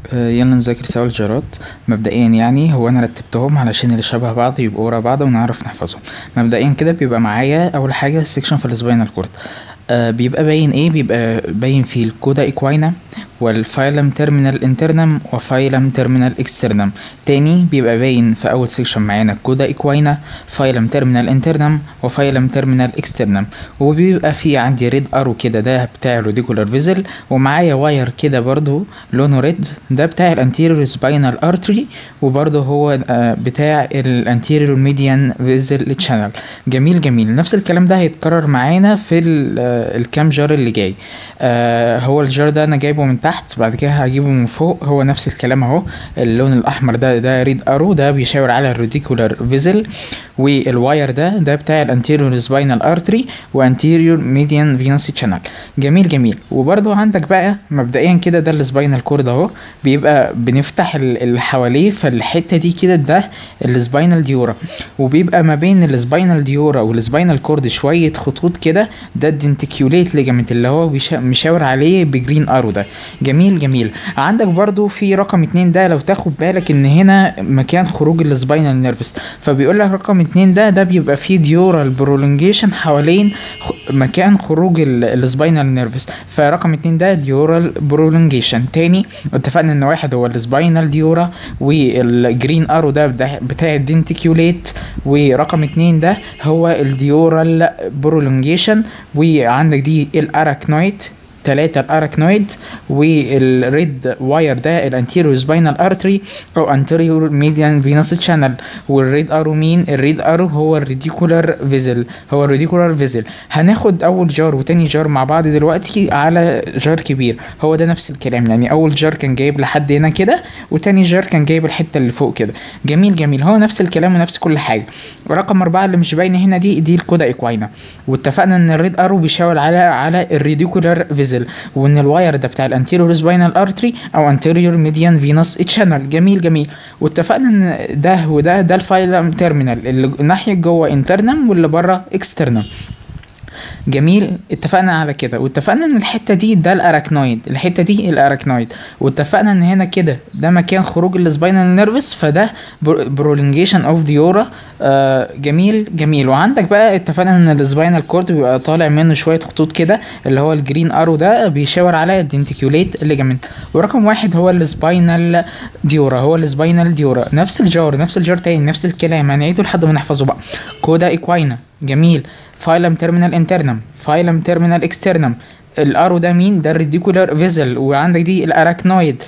آه، يلا نذاكر سوا الجارات مبدئيا يعني هو انا رتبتهم علشان اللي شبه بعض يبقوا ورا بعض ونعرف نحفظهم مبدئيا كده بيبقى معايا اول حاجه سيكشن في السباينال كورد آه بيبقى باين ايه بيبقى باين فيه الكودا ايكواينا والفايلم تيرمينال انترنم وفايلم تيرمينال اكسترنم تاني بيبقى باين في اول سيكشن معانا كودا ايكواينا فايلم تيرمينال انترنم وفايلم تيرمينال اكسترنم وبيبقى في عندي ريد ارو كده ده بتاع الروديكولار فيزل ومعايا واير كده برضو لونه ريد ده بتاع الانتيريور سباينال ارتري وبرضو هو آه، بتاع الانتيريور ميديان فيزل تشانل جميل جميل نفس الكلام ده هيتكرر معانا في ال- آه، الكام جار اللي جاي آه هو الجار ده انا جايبه من تحت بعد كده هجيبه من فوق هو نفس الكلام اهو اللون الاحمر ده ده ريد ارو ده بيشاور على الريديكولار فيزل والواير ده ده بتاع الانتيريور سباينال ارتري وانتيريور ميديان فينوس تشانل جميل جميل وبرضو عندك بقى مبدئيا كده ده السباينال كورد اهو بيبقى بنفتح ال- اللي حواليه فالحته دي كده ده السباينال ديورا وبيبقى ما بين السباينال ديورا والسباينال كورد شويه خطوط كده ده الدنتيكيوليت ليجامنت اللي هو بيشا- مشاور عليه بجرين ارو ده جميل جميل عندك برضو في رقم اتنين ده لو تاخد بالك ان هنا مكان خروج السباينال نيرفس فبيقول لك رقم اتنين ده ده بيبقى فيه ديورال برولونجيشن حوالين خ- مكان خروج السباينال نيرفس فرقم اتنين ده ديورال برولونجيشن تاني اتفقنا ان واحد هو السباينال ديورا والجرين ارو ده بتاع- بتاع الدنتيكيوليت ورقم اتنين ده هو الديورال برولونجيشن وعندك دي الاراكنويد تلاتة الأراكنويد والريد واير ده الانتيريور سباينال ارتري او انتيريور ميديان فينوس تشانل والريد ارو مين الريد ارو هو الريديكولار فيزل هو الريديكولار فيزل هناخد اول جار وتاني جار مع بعض دلوقتي على جار كبير هو ده نفس الكلام يعني اول جار كان جايب لحد هنا كده وتاني جار كان جايب الحته اللي فوق كده جميل جميل هو نفس الكلام ونفس كل حاجه رقم أربعة اللي مش باينة هنا دي دي الكودا ايكواينا واتفقنا ان الريد ارو بيشاور على على الريديكولار فيزل وان الواير ده بتاع الانتيريور سباينال ارتري او انتيريور ميديان فينوس تشانل جميل جميل واتفقنا ان ده وده ده الفايلم تيرمينال اللي ناحيه جوه انترنم واللي بره اكسترنم جميل اتفقنا على كده واتفقنا ان الحته دي ده الاراكنويد الحته دي الاراكنويد واتفقنا ان هنا كده ده مكان خروج السباينال نيرفس فده برولونجيشن اوف ديورا آه جميل جميل وعندك بقى اتفقنا ان السباينال كورد بيبقى طالع منه شويه خطوط كده اللي هو الجرين ارو ده بيشاور على الدنتيكيوليت ليجامنت ورقم واحد هو السباينال ديورا هو السباينال ديورا نفس الجار نفس الجار تاني نفس الكلام هنعيده لحد ما نحفظه بقى كودا ايكواينا جميل فايلم تيرمينال انترنم فايلم تيرمينال اكسترنم الارو ده مين ده الريديكولار فيزل وعندك دي الاراكنويد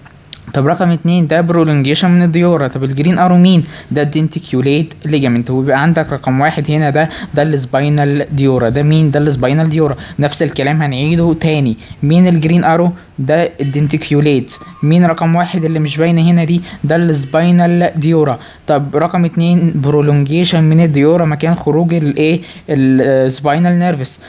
طب رقم اتنين ده برولونجيشن من الديورا طب الجرين ارو مين ده الدنتيكيوليت ليجامنت وبيبقى عندك رقم واحد هنا ده ده السباينال ديورا ده مين ده السباينال ديورا نفس الكلام هنعيده تاني مين الجرين ارو ده الدنتيكيوليت مين رقم واحد اللي مش باينه هنا دي ده السباينال ديورا طب رقم اتنين برولونجيشن من الديورا مكان خروج الايه السباينال نيرفس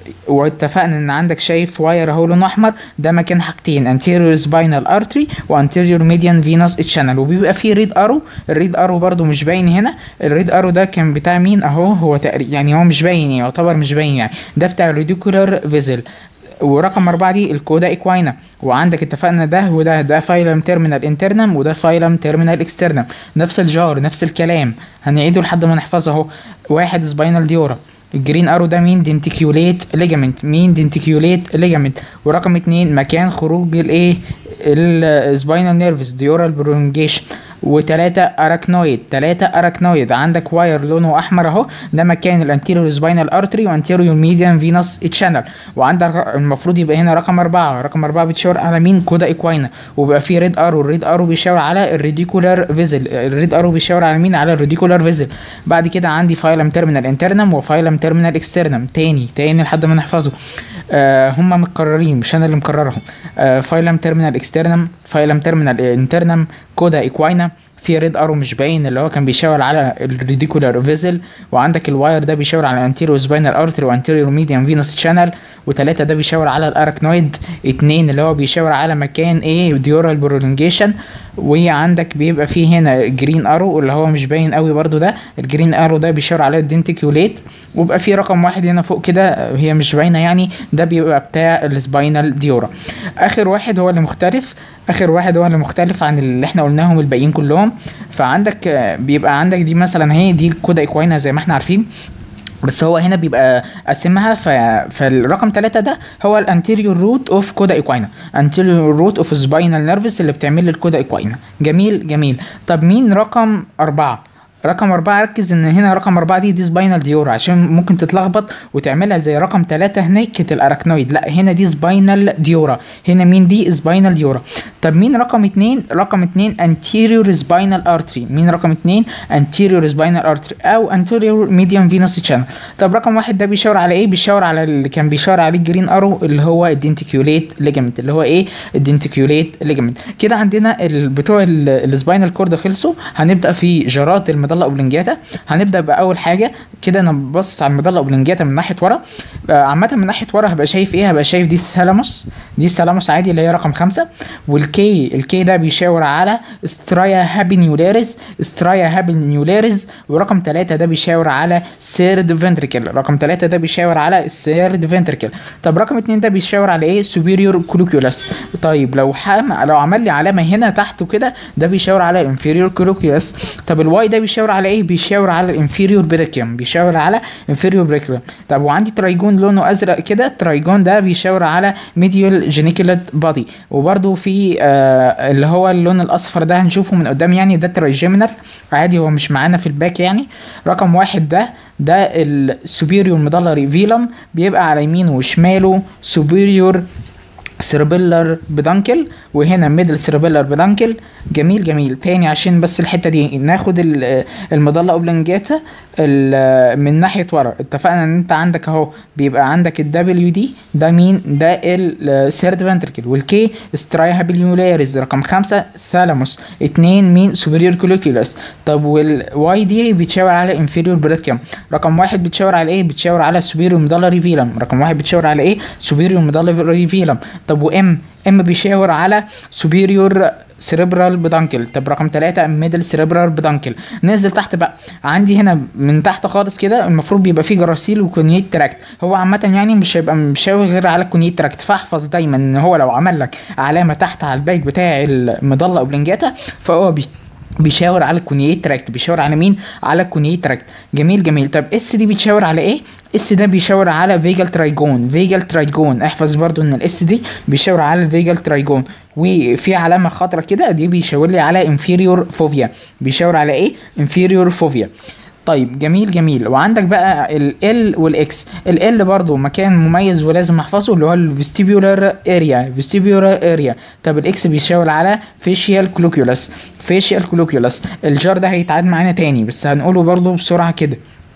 واتفقنا ان عندك شايف واير اهو لونه احمر ده مكان حاجتين anterior spinal artery وانتيريور median venous channel وبيبقى فيه ريد ارو الريد ارو برضو مش باين هنا الريد ارو ده كان بتاع مين اهو هو تقريبا يعني هو مش باين يعتبر مش باين يعني ده بتاع الريديكولار فيزل ورقم أربعة دي الكودا إكواينا وعندك اتفقنا ده وده ده فايلم تيرمينال انترنم وده فايلم تيرمينال اكسترنم نفس الجار نفس الكلام هنعيده لحد ما نحفظه اهو واحد سباينال ديورا الجرين ارو ده مين دنتيكيوليت ليجامنت مين دنتيكيوليت ليجامنت ورقم اتنين مكان خروج الايه السباينال نيرفس ديورال برونجيشن وتلاتة اراكنويد تلاتة اراكنويد عندك واير لونه احمر اهو ده مكان الانتيريور سباينال ارتري وانتيريور ميديان فينوس تشانل وعندك المفروض يبقى هنا رقم أربعة رقم أربعة بتشاور على مين كودا ايكواينا وبيبقى فيه ريد ارو الريد ارو بيشاور على الريديكولار فيزل الريد ارو بيشاور على مين على الريديكولار فيزل بعد كده عندي فايلم تيرمينال انترنم وفايلم تيرمينال اكسترنم تاني تاني لحد ما نحفظه آه هم متكررين مش انا اللي مكررهم آه فايلم تيرمينال اكسترنم فايلم تيرمينال انترنم كودا ايكواينا في ريد ارو مش باين اللي هو كان بيشاور على الريديكولار فيزل وعندك الواير ده بيشاور على انتيريو سباينال ارتري وانتيريو ميديان فينوس شانل وتلاتة ده بيشاور على الاراكنويد اتنين اللي هو بيشاور على مكان ايه ديورال برولونجيشن وعندك بيبقى فيه هنا جرين ارو اللي هو مش باين قوي برضو ده الجرين ارو ده بيشاور على الدنتيكيوليت وبقى فيه رقم واحد هنا فوق كده هي مش باينه يعني ده بيبقى بتاع السباينال ديورا اخر واحد هو اللي مختلف اخر واحد هو اللي مختلف عن اللي احنا قلناهم الباقيين كلهم فعندك آه، بيبقى عندك دي مثلا هي دي الكودا اكواينا زي ما احنا عارفين بس هو هنا بيبقى قاسمها ف... فالرقم ثلاثة ده هو الانتيريور روت اوف كودا ايكواينا انتيريور روت اوف سباينال نيرفس اللي بتعمل لي الكودا ايكواينا جميل جميل طب مين رقم أربعة رقم أربعة ركز إن هنا رقم أربعة دي دي سباينال ديورا عشان ممكن تتلخبط وتعملها زي رقم ثلاثة هناك كانت الأراكنويد لا هنا دي سباينال ديورا هنا مين دي سباينال ديورا طب مين رقم اتنين رقم اتنين anterior سباينال ارتري مين رقم اتنين anterior سباينال ارتري أو anterior medium venous channel طب رقم واحد ده بيشاور على إيه بيشاور على اللي كان بيشاور عليه الجرين أرو اللي هو الدنتيكيوليت ليجمنت اللي هو إيه الدنتيكيوليت ليجمنت كده عندنا ال- بتوع السباينال كورد خلصوا هنبدأ في جرات المضلة اوبلنجاتا هنبدأ بأول حاجة كده أنا ببص على المضلة اوبلنجاتا من ناحية ورا آه، عامة من ناحية ورا هبقى شايف إيه هبقى شايف دي الثالاموس دي الثالاموس عادي اللي هي رقم خمسة والكي الكي ده بيشاور على سترايا هابينيولاريس سترايا هابينيولاريس ورقم ثلاثة ده بيشاور على سيرد فنتريكل رقم ثلاثة ده بيشاور على سيرد فنتريكل طب رقم اتنين ده بيشاور على ايه سوبيريور كولوكيولاس طيب لو حام لو عمل لي علامة هنا تحته كده ده بيشاور على الانفيريور كولوكيولاس طب الواي ده بيشاور على ايه بيشاور على الانفيريور بريكيوم بيشاور على انفيريور بريكيوم طب وعندي ترايجون لونه ازرق كده الترايجون ده بيشاور على ميديال جينيكولات بادي وبرده في آه اللي هو اللون الاصفر ده هنشوفه من قدام يعني ده ترايجيمينر عادي هو مش معانا في الباك يعني رقم واحد ده ده السوبيريور ميدالري فيلم بيبقى على يمينه وشماله سوبيريور سيربيلر بدانكل وهنا ميدل سيربيلر بدانكل جميل جميل تاني عشان بس الحته دي ناخد ال- المظله اوبلنجاتا ال- من ناحيه ورا اتفقنا ان انت عندك اهو بيبقى عندك الدبليو دي ده مين ده السيرد فنتركل والكي سترايا هابيليولاريز رقم خمسة ثالاموس اتنين مين سوبريور كوليكيولاس طب والواي دي بتشاور على انفيريور بريكيوم رقم واحد بتشاور على ايه بتشاور على سوبيريور ميدالري فيلم رقم واحد بتشاور على ايه سوبيريور ميدالري فيلم طب وام ام بيشاور على سوبيريور سيريبرال بدانكل طب رقم ثلاثة ميدل سيريبرال بدانكل ننزل تحت بقى عندي هنا من تحت خالص كده المفروض بيبقى فيه جراسيل وكونيت تراكت هو عامة يعني مش هيبقى مشاور غير على الكونيت تراكت فاحفظ دايما ان هو لو عمل لك علامة تحت على الباك بتاع المظلة اوبلنجاتا فهو بي بيشاور على الكونيت تراكت بيشاور على مين على الكونيت تراكت جميل جميل طب اس دي بتشاور على ايه اس ده بيشاور على فيجال ترايجون فيجال ترايجون احفظ برضو ان الاس دي بيشاور على الفيجال ترايجون وفي علامه خضرا كده دي بيشاور لي على انفيريور فوفيا بيشاور على ايه انفيريور فوفيا طيب جميل جميل وعندك بقى ال L والاكس ال L برضو مكان مميز ولازم احفظه اللي هو الفيستيبيولار اريا فيستيبيولار اريا طب الاكس بيشاور على فيشيال كلوكيولاس فيشيال كلوكيولاس الجار ده هيتعاد معانا تاني بس هنقوله برضو بسرعه كده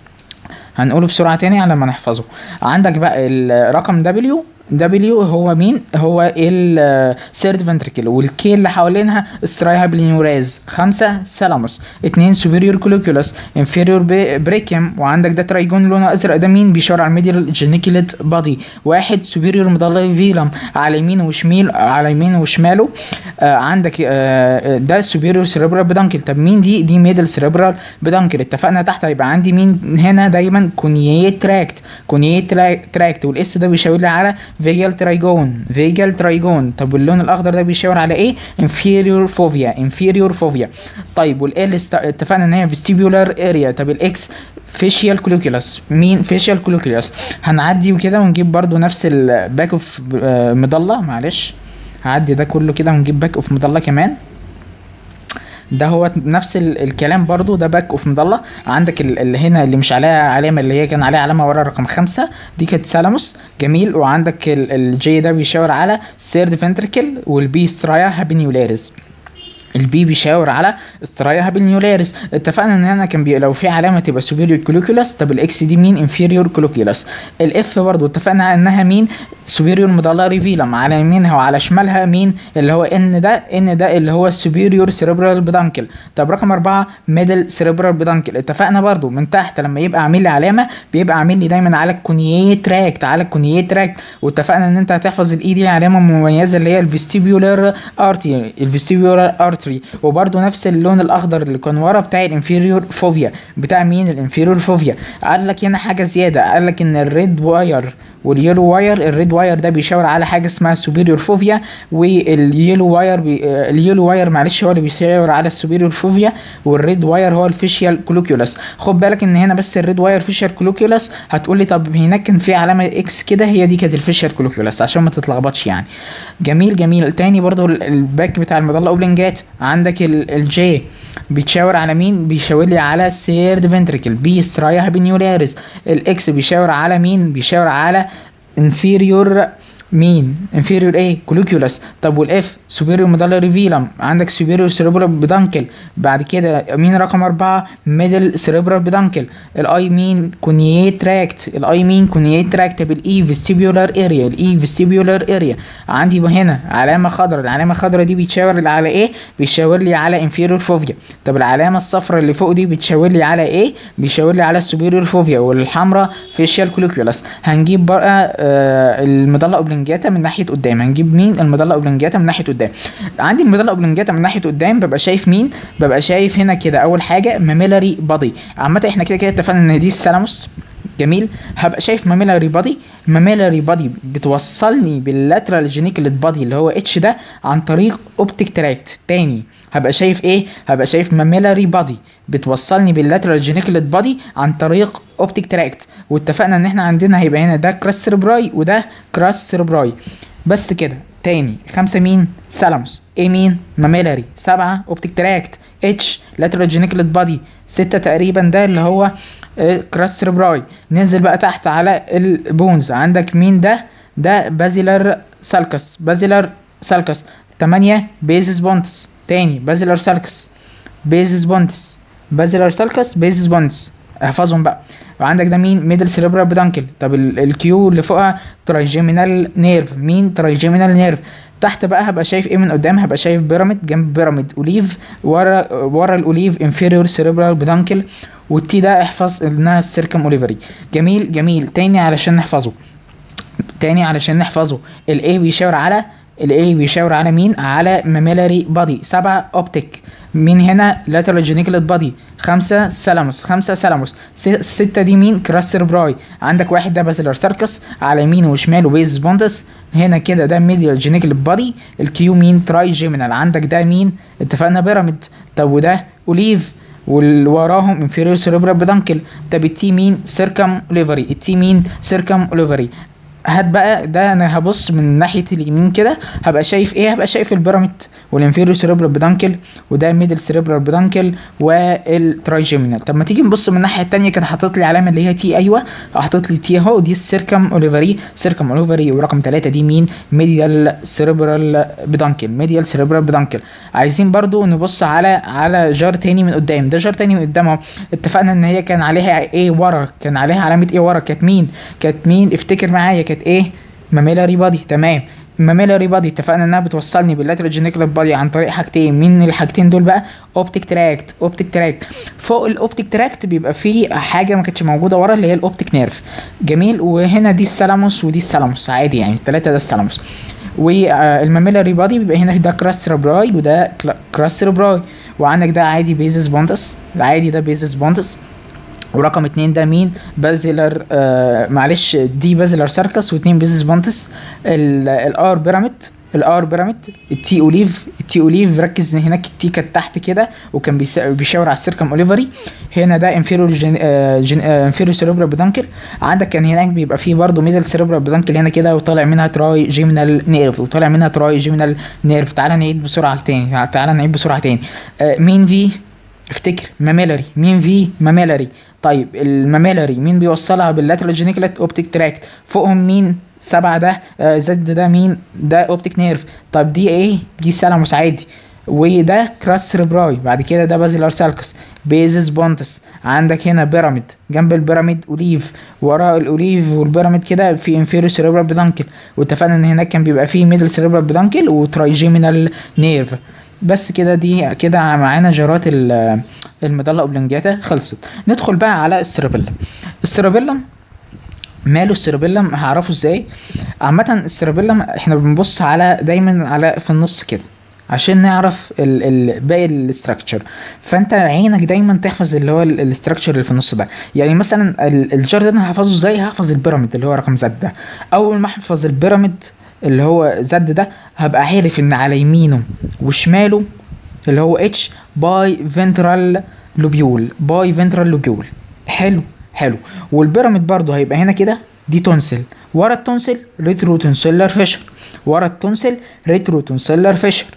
هنقوله بسرعه تاني على ما نحفظه عندك بقى الرقم دبليو دبليو هو مين هو السيرد فنتريكل والكي اللي حوالينها سترايها بلينيوراز خمسة سالاموس اتنين سوبيريور كولوكيولاس انفيريور بريكيم وعندك ده ترايجون لونه ازرق ده مين بيشاور على الميديال جينيكوليت بادي واحد سوبيريور مضلي فيلم على يمينه وشمال على يمينه وشماله آه عندك آه ده سوبيريور سيريبرال بدانكل طب مين دي دي ميدل سيريبرال بدانكل اتفقنا تحت هيبقى عندي مين هنا دايما كونييت تراكت كونييت تراكت والاس ده بيشاور لي على فيجال ترايجون فيجال ترايجون طب واللون الاخضر ده بيشاور على ايه انفيريور فوفيا انفيريور فوفيا طيب والال است- اتفقنا ان هي فيستيبولار اريا طب الاكس فيشيال كولوكيولاس مين فيشيال كولوكيولاس هنعدي وكده ونجيب برضو نفس الباك اوف مضله معلش هعدي ده كله كده ونجيب باك اوف مضله كمان ده هو نفس ال- الكلام برضو ده باك اوف مضلة عندك ال- اللي هنا اللي مش عليها علامة اللي هي كان عليها علامة ورا رقم خمسة دي كانت سالاموس جميل وعندك ال- الجي ده بيشاور على سيرد فنتركل والبي سترايا هابينيولاريز البي بيشاور على استرايا هابيلنيولاريس اتفقنا ان هنا كان بي... لو في علامه تبقى سوبيريور كولوكيولاس طب الاكس دي مين انفيريور كولوكيولاس الاف برضو اتفقنا انها مين سوبيريور مدلة ريفيلم على يمينها وعلى شمالها مين اللي هو ان ده ان ده اللي هو السوبيريور سيريبرال بدانكل طب رقم أربعة ميدل سيريبرال بدانكل اتفقنا برضو من تحت لما يبقى عامل لي علامه بيبقى عامل لي دايما على الكونييه تراكت على الكونييه تراكت واتفقنا ان انت هتحفظ الاي دي علامه مميزه اللي هي الفيستيبيولار ارتري الفيستيبيولار ارتري وبرضو نفس اللون الاخضر اللي كان ورا بتاع الانفيريور فوفيا بتاع مين الانفيريور فوفيا قال لك هنا حاجه زياده قال لك ان الريد واير واليلو واير الريد واير ده بيشاور على حاجه اسمها سوبيريور فوفيا واليلو واير بي اليلو واير معلش هو اللي بيشاور على السوبيريور فوفيا والريد واير هو الفيشيال كولوكيولاس خد بالك ان هنا بس الريد واير فيشيال كولوكيولاس هتقول لي طب هناك كان في علامه اكس كده هي دي كانت الفيشيال كولوكيولاس عشان ما تتلخبطش يعني جميل جميل تاني برضو الباك بتاع المظله اوبلنجات عندك الجي بيتشاور على مين بيشاور لي على سيرد فنتريكل بي سترايا هابينيولاريس الاكس بيشاور على مين بيشاور على انفيريور مين انفيريور ايه كولوكيولاس طب والاف سوبيريور ميدالر ريفيلم عندك سوبيريور سيريبرال بدانكل بعد كده مين رقم أربعة ميدل سيريبرال بدانكل الاي مين كونييت تراكت الاي مين كونييت تراكت بالاي فيستيبيولار اريا الاي فيستيبيولار اريا عندي هنا علامه خضراء العلامه الخضراء دي بتشاور على ايه بيشاور لي على انفيريور فوفيا طب العلامه الصفراء اللي فوق دي بتشاور لي على ايه بيشاور لي على السوبيريور فوفيا والحمراء فيشيال كولوكيولاس هنجيب بقى آه المضله اوبلنجاتا من ناحيه قدام هنجيب مين المضله اوبلنجاتا من ناحيه قدام عندي المضله اوبلنجاتا من ناحيه قدام ببقى شايف مين ببقى شايف هنا كده اول حاجه ماميلاري بادي عامه احنا كده كده اتفقنا ان دي الثالاموس جميل هبقى شايف ماميلاري بادي ماميلاري بادي بتوصلني باللاترال جينيكلت بادي اللي هو اتش ده عن طريق اوبتيك تراكت تاني هبقى شايف ايه هبقى شايف ماميلاري بادي بتوصلني باللاترال جينيكلت بادي عن طريق اوبتيك تراكت واتفقنا ان احنا عندنا هيبقى هنا ده كراس سيربراي وده كراس سيربراي بس كده تاني خمسة مين سالاموس ايه مين ماميلاري سبعة اوبتيك تراكت اتش لاترال جينيكلت بادي ستة تقريبا ده اللي هو كراس سيربراي ننزل بقى تحت على البونز عندك مين ده ده بازيلر سالكس بازيلر سالكس تمانية بيزس بونتس تاني بازيلر سالكس بيزس بونتس بازيلر سالكس بيزس بونتس احفظهم بقى وعندك ده مين ميدل سيريبرال بدانكل طب الكيو اللي فوقها ترايجيمينال نيرف مين ترايجيمينال نيرف تحت بقى هبقى شايف ايه من قدام هبقى شايف بيراميد جنب بيراميد اوليف ورا ورا الاوليف انفيريور سيريبرال بدانكل والتي ده احفظ انها السيركم اوليفري جميل جميل تاني علشان نحفظه تاني علشان نحفظه الاي بيشاور على الاي بيشاور على مين على ماميلاري بادي سبعة اوبتيك مين هنا لاترال جينيكلت بادي خمسة سلاموس خمسة سلاموس ستة دي مين كراس سيربراي عندك واحد ده بازلر ساركس على يمينه وشماله بيز بوندس هنا كده ده ميديال جينيكلت بادي الكيو مين تراي جيمينال عندك ده مين اتفقنا بيراميد طب وده اوليف واللي وراهم انفيريور سيريبرال بدانكل طب التي مين سيركم اوليفري التي مين سيركم اوليفري هات بقى ده انا هبص من ناحيه اليمين كده هبقى شايف ايه هبقى شايف البيراميد والانفيريور سيريبرال بدانكل وده الميدل سيريبرال بدانكل والترايجيمينال طب ما تيجي نبص من الناحيه الثانيه كده حاطط لي علامه اللي هي تي ايوه حاطط لي تي اهو دي السيركم اوليفري سيركم اوليفري ورقم ثلاثة دي مين ميديال سيريبرال بدانكل ميديال سيريبرال بدانكل عايزين برضو نبص على على جار تاني من قدام ده جار تاني من قدام اهو اتفقنا ان هي كان عليها ايه ورا كان عليها علامه ايه ورا كانت مين كانت مين افتكر معايا كانت ايه ماميلاري بادي تمام ماميلاري بادي اتفقنا انها بتوصلني باللاترال جينيكال بادي عن طريق حاجتين مين الحاجتين دول بقى اوبتيك تراكت اوبتيك تراكت فوق الاوبتيك تراكت بيبقى فيه حاجه ما كانتش موجوده ورا اللي هي الاوبتيك نيرف جميل وهنا دي السلاموس ودي السلاموس عادي يعني الثلاثه ده السلاموس والماميلاري بادي بيبقى هنا في ده كراس سيربراي وده كراس سيربراي وعندك ده عادي بيزس بونتس العادي ده بيزس بونتس ورقم اتنين ده مين بازيلر آه معلش دي بازيلر ساركس واتنين بيزس بونتس الار بيراميد الار بيراميد التي اوليف التي اوليف ركز ان هناك التي كانت تحت كده وكان بيشاور على السيركم اوليفري هنا ده انفيريور جن آه جن آه انفيريور سيريبرال بدانكل عندك كان هناك بيبقى فيه برضه ميدل سيريبرال بدانكل هنا كده وطالع منها تراي جيمينال نيرف وطالع منها تراي جيمينال نيرف تعالى نعيد بسرعه تاني تعالى نعيد بسرعه تاني آه مين في افتكر ماميلاري مين في ماميلاري طيب الماميلاري مين بيوصلها باللاترال جينيكلت اوبتيك تراكت فوقهم مين سبعة ده آه زد ده مين ده اوبتيك نيرف طب دي ايه دي سلاموس عادي وده كراس سيربراي بعد كده ده بازيلار سالكس بيزس بونتس عندك هنا بيراميد جنب البيراميد اوليف ورا الاوليف والبيراميد كده في انفيرو سيربرال بدانكل واتفقنا ان هناك كان بيبقى فيه ميدل سيربرال بدانكل وترايجيمينال نيرف بس كده دي كده معانا جرات ال- المضله اوبلنجاتا خلصت ندخل بقى على السيربيلم السيربيلم ماله السيربيلم هعرفه ازاي عامة السيربيلم احنا بنبص على دايما على في النص كده عشان نعرف ال ال باقي الاستراكشر فانت عينك دايما تحفظ اللي هو الاستراكشر اللي في النص ده يعني مثلا ال- الجار ده انا هحفظه ازاي هحفظ البيراميد اللي هو رقم زد ده اول ما احفظ البيراميد اللي هو زد ده هبقى عارف ان على يمينه وشماله اللي هو اتش باي فنترال لوبيول باي فنترال لوبيول حلو حلو والبيراميد برضو هيبقى هنا كده دي تونسل ورا التونسل ريترو تونسيلر فيشر ورا التونسل ريترو تونسيلر فيشر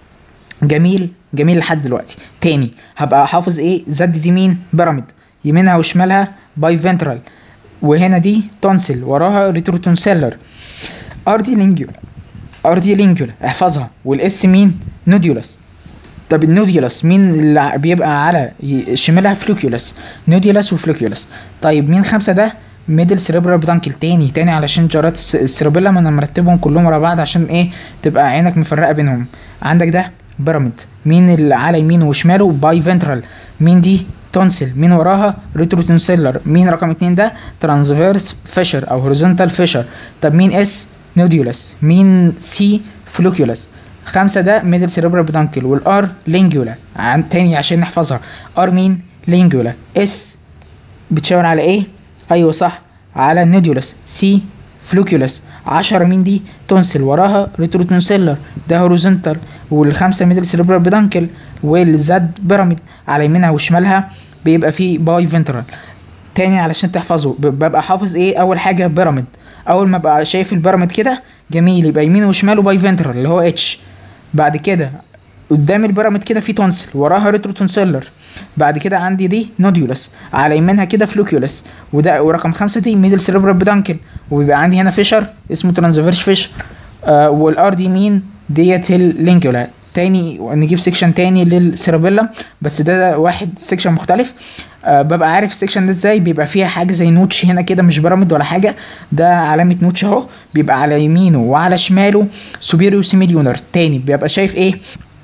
جميل جميل لحد دلوقتي تاني هبقى حافظ ايه زد دي مين بيراميد يمينها وشمالها باي فنترال وهنا دي تونسل وراها ريترو تونسيلر ار دي لينجيولا ار دي لينجيولا احفظها والاس مين نوديولاس طب النوديولاس مين اللي بيبقى على ي- شمالها فلوكيولاس نوديولاس وفلوكيولاس طيب مين خمسة ده ميدل سيريبرال بدانكل تاني تاني علشان جرات الس- السيربيلم انا مرتبهم كلهم ورا بعض عشان ايه تبقى عينك مفرقه بينهم عندك ده بيراميد مين اللي على يمينه وشماله باي فنترال مين دي تونسل مين وراها ريترو تونسيلر مين رقم اتنين ده ترانسفيرس فيشر او هوريزونتال فيشر طب مين اس نوديولاس مين سي فلوكيولاس خمسة ده ميدل سيريبرال بدانكل والار لينجولا عن تاني عشان نحفظها ار مين لينجولا اس بتشاور على ايه ايوه صح على النوديولاس سي فلوكيولاس عشرة مين دي تونسل وراها ريترو تونسيلر ده هوريزونتال والخمسة ميدل سيريبرال بدانكل والزد بيراميد على يمينها وشمالها بيبقى فيه باي فنترال تاني علشان تحفظه ب- ببقى حافظ ايه اول حاجه بيراميد اول ما ابقى شايف البيراميد كده جميل يبقى يمينه وشماله باي فنترال اللي هو اتش بعد كده قدام البيراميد كده في تونسل وراها ريترو تونسيلر بعد كده عندي دي نوديولاس على يمينها كده فلوكيولاس وده ورقم خمسة دي ميدل سيريبرال بدانكل وبيبقى عندي هنا فيشر اسمه ترانسفيرش فيشر آه والار دي مين ديت اللينكولا تاني نجيب سيكشن تاني للسيرابيلا بس ده واحد سيكشن مختلف آه ببقى عارف السيكشن ده ازاي بيبقى فيها حاجه زي نوتش هنا كده مش بيراميد ولا حاجه ده علامه نوتش اهو بيبقى على يمينه وعلى شماله سوبيريو سيميليونر تاني بيبقى شايف ايه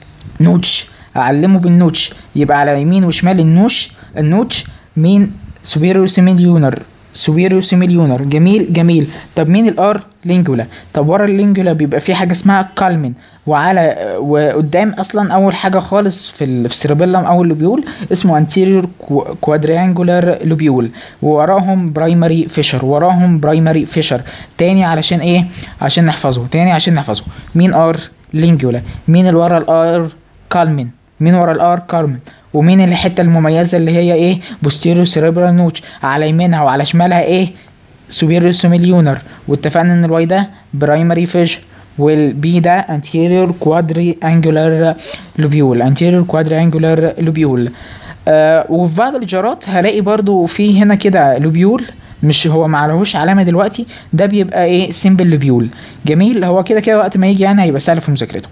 نوتش اعلمه بالنوتش يبقى على يمين وشمال النوش النوتش مين سوبيريو سيميليونر سوبيريو سيميليونر جميل جميل طب مين الار لينجولا طب ورا اللينجولا بيبقى في حاجه اسمها كالمن وعلى وقدام اصلا اول حاجه خالص في ال- في السيربيلم او اللوبيول اسمه انتيريور كوادريانجولار لوبيول ووراهم برايمري فيشر وراهم برايمري فيشر تاني علشان ايه عشان نحفظه تاني عشان نحفظه مين ار لينجولا مين اللي ورا الار كالمن مين ورا الار كارمن ومين الحته المميزه اللي هي ايه بوستيريو سيريبرال نوتش على يمينها وعلى شمالها ايه سوبيريور سوميليونر واتفقنا ان الواي ده برايمري فيش والبي ده anterior quadriangular lobule anterior quadriangular lobule آه وفي بعض الجارات هلاقي برضو في هنا كده لوبيول مش هو معلهوش علامه دلوقتي ده بيبقى ايه سيمبل لوبيول جميل هو كده كده وقت ما يجي يعني هيبقى سهل في مذاكرته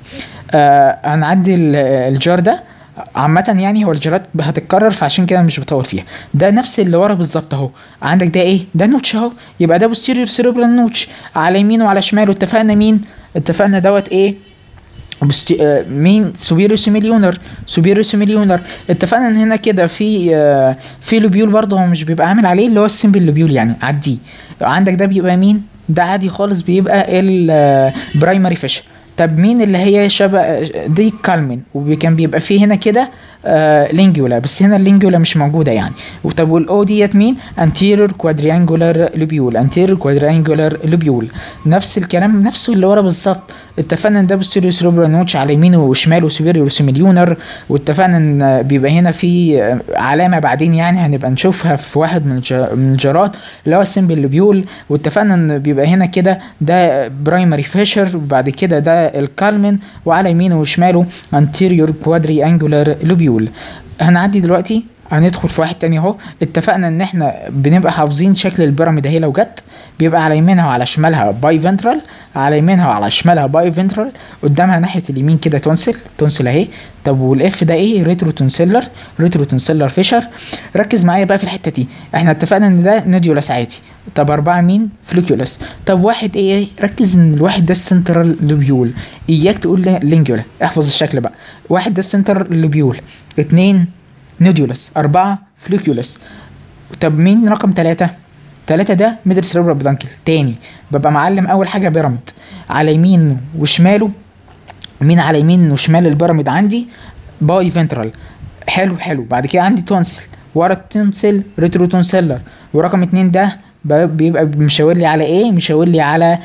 آه هنعدي ال- الجار ده عامة يعني هو الجارات هتتكرر فعشان كده مش بطول فيها ده نفس اللي ورا بالظبط اهو عندك ده ايه ده نوتش اهو يبقى ده بوستيريور سيريبرال نوتش على يمينه وعلى شماله اتفقنا مين اتفقنا دوت ايه بست... آه، مين سوبيريو سيميليونر سوبيريو سيميليونر اتفقنا ان هنا كده في آه، في لوبيول برضه هو مش بيبقى عامل عليه اللي هو السيمبل لوبيول يعني عديه عندك ده بيبقى مين ده عادي خالص بيبقى البرايمري فيش طب مين اللي هي شبه دي كالمن وكان بيبقى فيه هنا كده آه لينجولا بس هنا اللينجولا مش موجوده يعني طب والاو ديت مين anterior quadriangular lobule anterior quadriangular lobule نفس الكلام نفسه اللي ورا بالظبط اتفقنا ان ده posterior cerebral notch على يمينه وشماله superior semillunar واتفقنا ان بيبقى هنا في علامه بعدين يعني هنبقى نشوفها في واحد من الج- من الجارات اللي هو السمبل لوبيول واتفقنا ان بيبقى هنا كده ده برايمري فيشر وبعد كده ده الكالمن وعلى يمينه وشماله anterior quadriangular lobule هنعدي دلوقتي هندخل في واحد تاني اهو اتفقنا ان احنا بنبقى حافظين شكل البيراميد اهي لو جت بيبقى على يمينها وعلى شمالها باي فنترال على يمينها وعلى شمالها باي فنترال قدامها ناحيه اليمين كده تونسل تونسل اهي طب والاف ده ايه ريترو تونسيلر ريترو تونسيلر فيشر ركز معايا بقى في الحته دي احنا اتفقنا ان ده نوديولاس عادي طب أربعة مين فلوكيولاس طب واحد ايه ركز ان الواحد ده السنترال لوبيول اياك تقول لي لينجولا احفظ الشكل بقى واحد ده السنترال لوبيول اتنين نوديولاس أربعة فلوكيولاس طب مين رقم ثلاثة تلاتة ده ميدل سيربرال بدانكل تاني ببقى معلم أول حاجة بيراميد على يمينه وشماله مين على يمين وشمال البيراميد عندي باي فنترال حلو حلو بعد كده عندي تونسل ورا التونسل ريترو تونسلر ورقم اتنين ده ب- بيبقى مشاور لي على ايه مشاور لي على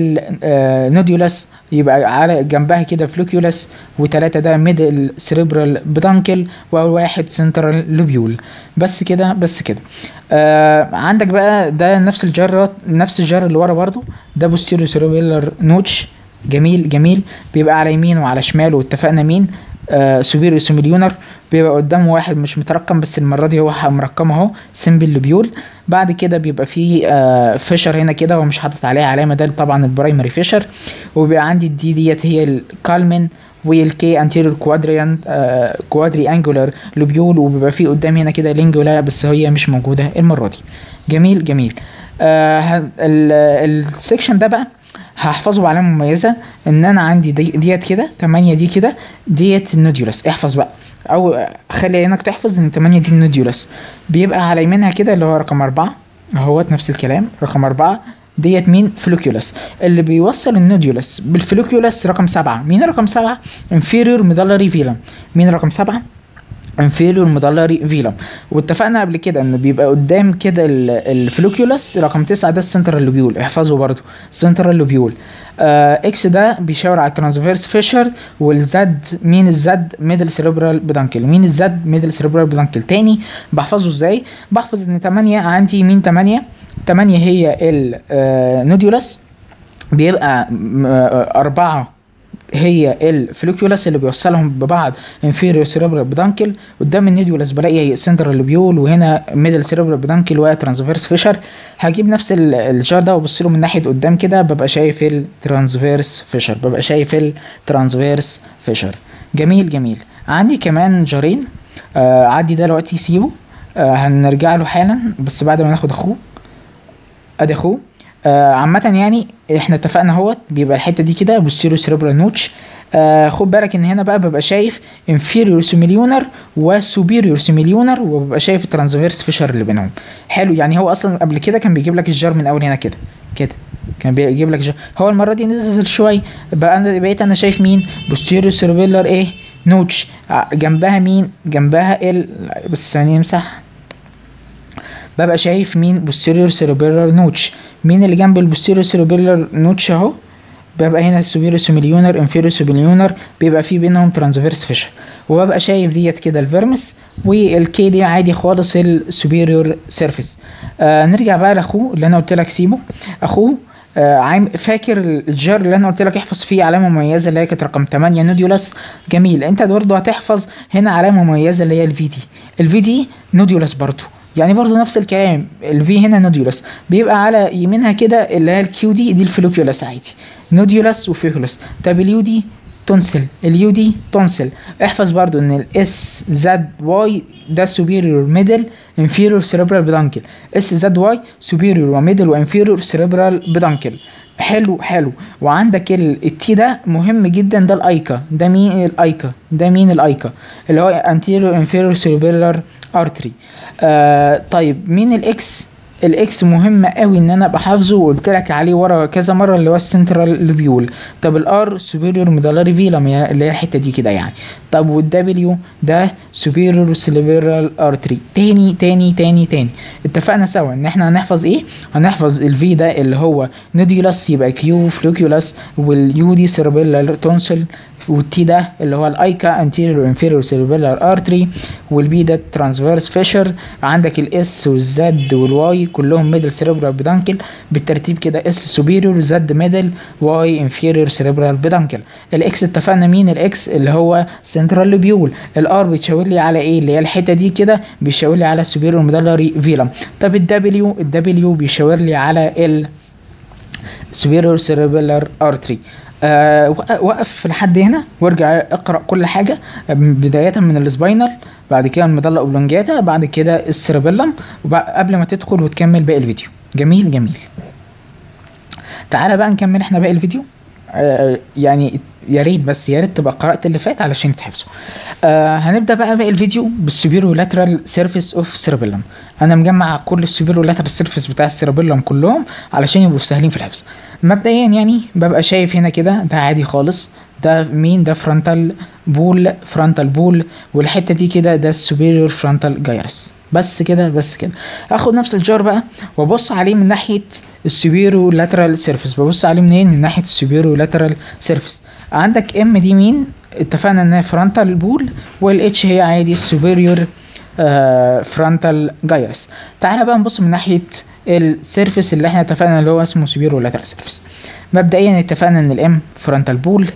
النوديولاس يبقى على جنبها كده فلوكيولاس وتلاتة ده ميدل سيريبرال بدانكل وواحد سنترال لوبيول بس كده بس كده آه عندك بقى ده نفس الجرة نفس الجر اللي ورا برضو ده بوستيريو سيريبرال نوتش جميل جميل بيبقى على يمين وعلى شمال واتفقنا مين آه سوبيريو سيميليونر بيبقى قدامه واحد مش مترقم بس المره دي هو مرقم اهو سيمبل لوبيول بعد كده بيبقى فيه آه فيشر هنا كده هو مش حاطط عليه علامه ده طبعا البرايمري فيشر وبيبقى عندي الدي ديت هي الكالمن والكي انتيريور كوادريان آه كوادري انجولار لوبيول وبيبقى فيه قدام هنا كده لينجولا بس هي مش موجوده المره دي جميل جميل آه ه- ال- السكشن ده بقى هحفظه بعلامه مميزه ان انا عندي دي ديت كده 8 دي كده ديت النوديولاس احفظ بقى او خلي عينك تحفظ ان 8 دي النوديولاس بيبقى على يمينها كده اللي هو رقم أربعة اهوت نفس الكلام رقم أربعة ديت مين فلوكيولاس اللي بيوصل النوديولاس بالفلوكيولاس رقم سبعة مين رقم سبعة inferior medullary filum مين رقم سبعة انفيريور ميدالري فيلم واتفقنا قبل كده ان بيبقى قدام كده ال- الفلوكيولاس رقم تسعة ده السنترال لوبيول احفظه برضو سنترال لوبيول آه اكس ده بيشاور على الترانسفيرس فيشر والزد مين الزد ميدل سيريبرال بدانكل مين الزد ميدل سيريبرال بدانكل تاني بحفظه ازاي بحفظ ان 8 عندي مين 8 8 هي النوديولاس بيبقى م- آه، أربعة هي الفلوكيولاس اللي بيوصلهم ببعض inferior cerebral peduncle قدام النيديولاس بلاقي central lobule وهنا middle cerebral peduncle وترانسفيرس فيشر هجيب نفس ال- الجار ده وابص له من ناحيه قدام كده ببقى شايف الترانسفيرس فيشر ببقى شايف الترانسفيرس فيشر جميل جميل عندي كمان جارين آه عندي ده دلوقتي سيبه آه هنرجع له حالا بس بعد ما ناخد اخوه ادي اخوه آه عامة يعني احنا اتفقنا اهوت بيبقى الحتة دي كده بوستيريو سيريبرال نوتش آه خد بالك ان هنا بقى ببقى شايف انفيريور سيميليونر وسوبيريور سيميليونر وببقى شايف الترانسفيرس فيشر اللي بينهم حلو يعني هو اصلا قبل كده كان بيجيب لك الجار من اول هنا كده كده كان بيجيب لك جار هو المرة دي نزل شوية بقى انا بقيت انا شايف مين بوستيريو سيريبرال ايه نوتش آه، جنبها مين جنبها ال بس ثانية امسح ببقى شايف مين posterior cerebellar notch مين اللي جنب البوستيريور cerebellar notch اهو ببقى هنا السوبيريور سوبيليونر انفيريور سوبيليونر بيبقى في بينهم ترانسفيرس فيشر وببقى شايف ديت كده الفيرمس والكي دي عادي خالص السوبيريور سيرفيس آه نرجع بقى لاخوه اللي انا قلت لك سيبه اخوه آه عام فاكر الجار اللي انا قلت لك احفظ فيه علامه مميزه اللي هي كانت رقم 8 نوديولاس جميل انت برضه هتحفظ هنا علامه مميزه اللي هي الفي دي الفي دي نوديولاس برضه يعني برضو نفس الكلام الفي هنا نوديولاس بيبقى على يمينها كده اللي هي الكيو دي دي الفلوكيولاس عادي نوديولاس وفيكولاس طب اليو دي تونسل اليو دي تونسل احفظ برضو ان الاس زد واي ده سوبيريور ميدل انفيريور سيريبرال بدانكل اس زد واي سوبيريور وميدل وانفيريور سيريبرال بدانكل حلو حلو وعندك ال- التي ده مهم جدا ده الايكا ده مين الايكا ده مين الايكا اللي هو anterior inferior cerebellar artery آه طيب مين الاكس الاكس مهم قوي ان انا ابقى حافظه وقلت لك عليه ورا كذا مره اللي هو السنترال لوبيول طب الار سوبيريور ميدالاري فيلم اللي هي الحته دي كده يعني طب والدبليو ده سوبيريور سيليبرال ارتري تاني تاني تاني تاني اتفقنا سوا ان احنا هنحفظ ايه هنحفظ الفي ده اللي هو نوديولاس يبقى كيو فلوكيولاس واليو دي سيربيلال تونسل والتي ده اللي هو الايكا انتيريور انفيريور سيربيلار ارتري والبي ده ترانسفيرس فيشر عندك الاس والزد والواي كلهم ميدل سيربرال بيدانكل بالترتيب كده اس سوبيريور زد ميدل واي انفيريور سيربرال بيدانكل الاكس اتفقنا مين الاكس اللي هو سنترال لوبيول الار بيشاور لي على ايه اللي هي الحته دي كده بيشاور لي على السوبيريور ميدلري فيلم طب الدبليو الدبليو بيشاور لي على ال superior cerebellar artery آه وقف لحد هنا وارجع اقرا كل حاجه بدايه من السباينال بعد كده المضله اوبلونجاتا بعد كده السيربيلم قبل ما تدخل وتكمل باقي الفيديو جميل جميل تعالى بقى نكمل احنا باقي الفيديو آه يعني يا ريت بس يا ريت تبقى قرات اللي فات علشان تحفظه آه هنبدا بقى باقي الفيديو بالسوبيرو لاترال سيرفيس اوف سيربيلم انا مجمع كل السوبيرو لاترال سيرفيس بتاع السيربيلم كلهم علشان يبقوا سهلين في الحفظ مبدئيا يعني ببقى شايف هنا كده ده عادي خالص ده مين ده فرونتال بول فرونتال بول والحته دي كده ده السوبيريور فرونتال جايرس بس كده بس كده اخد نفس الجار بقى وابص عليه من ناحيه السوبيرو لاترال سيرفيس ببص عليه منين من ناحيه السوبيرو لاترال سيرفيس عندك ام دي مين اتفقنا ان هي فرونتال بول والاتش هي عادي السوبيريور فرونتال جايرس تعالى بقى نبص من ناحيه السيرفيس اللي احنا اتفقنا اللي هو اسمه سوبيرو لاترال سيرفيس مبدئيا اتفقنا ان الام فرونتال بول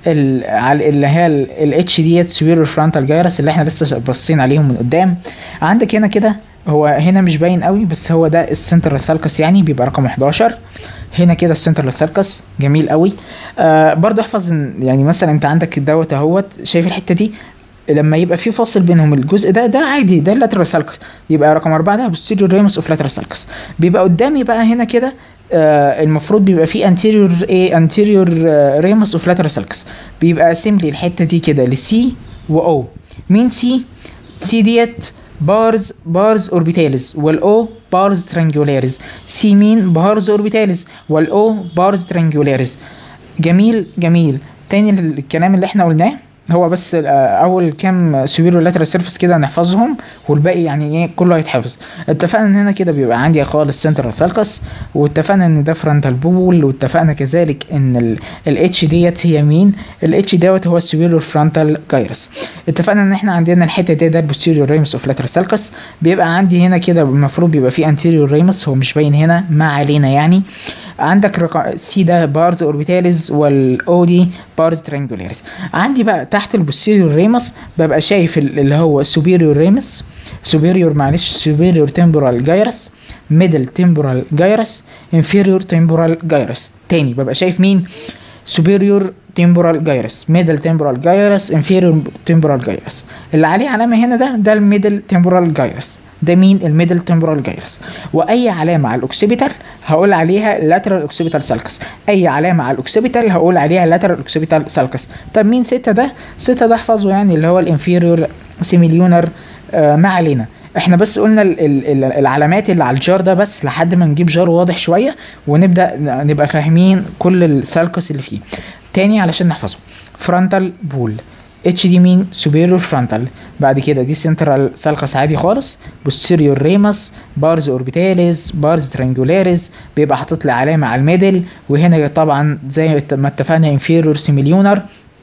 اللي هي الاتش ديت سوبيريور فرونتال جايرس اللي احنا لسه باصين عليهم من قدام عندك هنا كده هو هنا مش باين قوي بس هو ده السنترال سالكس يعني بيبقى رقم 11 هنا كده السنترال سالكس جميل قوي آه برضو احفظ يعني مثلا انت عندك دوت اهوت شايف الحته دي لما يبقى في فاصل بينهم الجزء ده ده عادي ده اللاترال سالكس يبقى رقم أربعة ده posterior ريموس اوف لاترال سالكس بيبقى قدامي بقى هنا كده آه المفروض بيبقى في anterior ايه anterior ريموس اوف لاترال سالكس بيبقى سيمبلي الحته دي كده لسي واو مين سي سي ديت بارز بارز اوربيتاليز والاو بارز ترانجولاريز سي مين بارز اوربيتاليز والاو بارز ترانجولاريز جميل جميل تاني الكلام اللي احنا قلناه هو بس اول كام سوبيرو لاترال سيرفيس كده نحفظهم والباقي يعني ايه كله هيتحفظ اتفقنا ان هنا كده بيبقى عندي خالص سنترال سالكس واتفقنا ان ده فرونتال بول واتفقنا كذلك ان الاتش ديت هي مين الاتش دوت هو السوبيرو فرونتال جايرس اتفقنا ان احنا عندنا الحته دي ده البوستيريور ريمس اوف لاترال سالكس بيبقى عندي هنا كده المفروض بيبقى في انتيريور ريمس هو مش باين هنا ما علينا يعني عندك رقم سي ده بارز اوربيتاليز والاو دي بارز ترانجولاريز عندي بقى تحت البوستيريور ريمس ببقى شايف اللي هو سوبيريور ريمس سوبيريور معلش سوبيريور تمبورال جايرس ميدل تمبورال جايرس انفيريور تمبورال جايرس تاني ببقى شايف مين سوبيريور تمبورال جايرس ميدل تمبورال جايرس انفيريور تمبورال جايرس اللي عليه علامه هنا ده ده الميدل تمبورال جايرس ده مين الميدل تمبورال جايرس واي علامه على الاوكسيبيتال هقول عليها لاترال اوكسيبيتال سالكس اي علامه على الاوكسيبيتال هقول عليها لاترال اوكسيبيتال سالكس طب مين ستة ده ستة ده احفظه يعني اللي هو الانفيريور سيميليونر آه ما علينا احنا بس قلنا ال ال العلامات اللي على الجار ده بس لحد ما نجيب جار واضح شويه ونبدا نبقى فاهمين كل السالكس اللي فيه تاني علشان نحفظه فرونتال بول اتش دي مين سوبيريور فرونتال بعد كده دي سنترال سالكس عادي خالص بوستيريور ريمس بارز اوربيتاليز بارز ترانجولاريز بيبقى حاطط لي علامه على الميدل وهنا طبعا زي ما اتفقنا انفيريور سيميليونر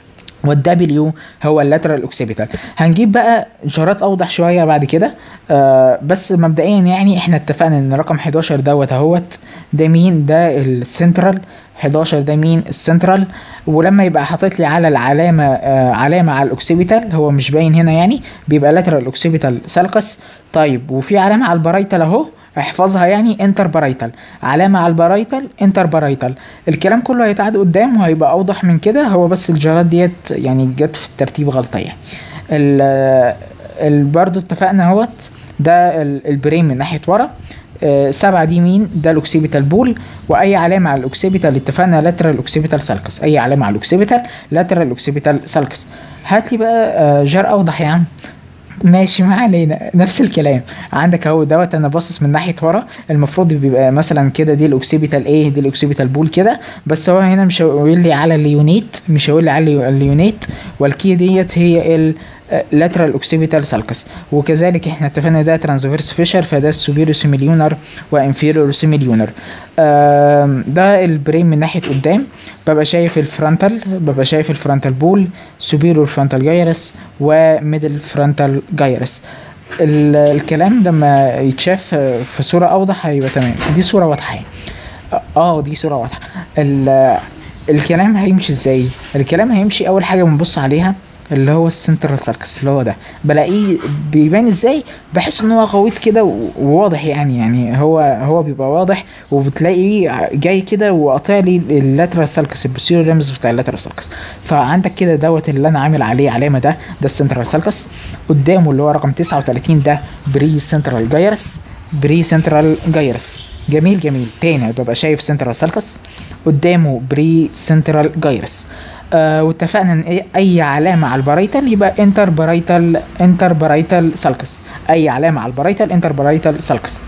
والدبليو هو اللاترال اوكسيبيتال هنجيب بقى جارات اوضح شويه بعد كده آه بس مبدئيا يعني احنا اتفقنا ان رقم 11 دوت اهوت ده مين ده السنترال 11 ده مين السنترال ولما يبقى حاطط لي على العلامه آه علامه على الاوكسيبيتال هو مش باين هنا يعني بيبقى لاترال اوكسيبيتال سالكس طيب وفي علامه على البرايتال اهو احفظها يعني انتر بارايتال علامة على البارايتال انتر بارايتال الكلام كله هيتعاد قدام وهيبقى اوضح من كده هو بس الجارات ديت يعني جت في الترتيب غلطة يعني ال برضو اتفقنا اهوت ده البريم من ناحية ورا آه سبعة دي مين ده الاوكسيبيتال بول واي علامة على الاوكسيبيتال اتفقنا لاترال اوكسيبيتال سالكس اي علامة على الاوكسيبيتال لاترال اوكسيبيتال سالكس هات لي بقى آه جار اوضح يا عم ماشي ما علينا نفس الكلام عندك اهو دوت انا باصص من ناحيه ورا المفروض بيبقى مثلا كده دي الاوكسيبيتال ايه دي الاوكسيبيتال بول كده بس هو هنا مش هيقول لي على اليونيت مش هيقول لي على اليونيت والكي ديت هي ال لاترال اوكسيبيتال سالكس وكذلك احنا اتفقنا ده ترانسفيرس فيشر فده السوبيريو سيميليونر وانفيريور سيميليونر ده البرين من ناحيه قدام ببقى شايف الفرونتال ببقى شايف الفرونتال بول سوبيريور فرونتال جايرس وميدل فرونتال جايرس ال- الكلام لما يتشاف في صوره اوضح هيبقى تمام دي صوره واضحه يعني اه دي صوره واضحه ال- الكلام هيمشي ازاي الكلام هيمشي اول حاجه بنبص عليها اللي هو السنترال ساركس اللي هو ده بلاقيه بيبان ازاي بحس ان هو غويط كده و- وواضح يعني يعني هو هو بيبقى واضح وبتلاقيه جاي كده وقاطع لي اللاترال سالكس البوستيريور ريمز بتاع اللاترال سالكس فعندك كده دوت اللي انا عامل عليه علامه ده ده السنترال سالكس قدامه اللي هو رقم 39 ده بري سنترال جايرس بري سنترال جايرس جميل جميل تاني ببقى شايف سنترال سالكس قدامه بري سنترال جايرس آه واتفقنا ان إيه- اي علامه على البرايتال يبقى انتر برايتال انتر برايتال سالكس اي علامه على البرايتال انتر برايتال سالكس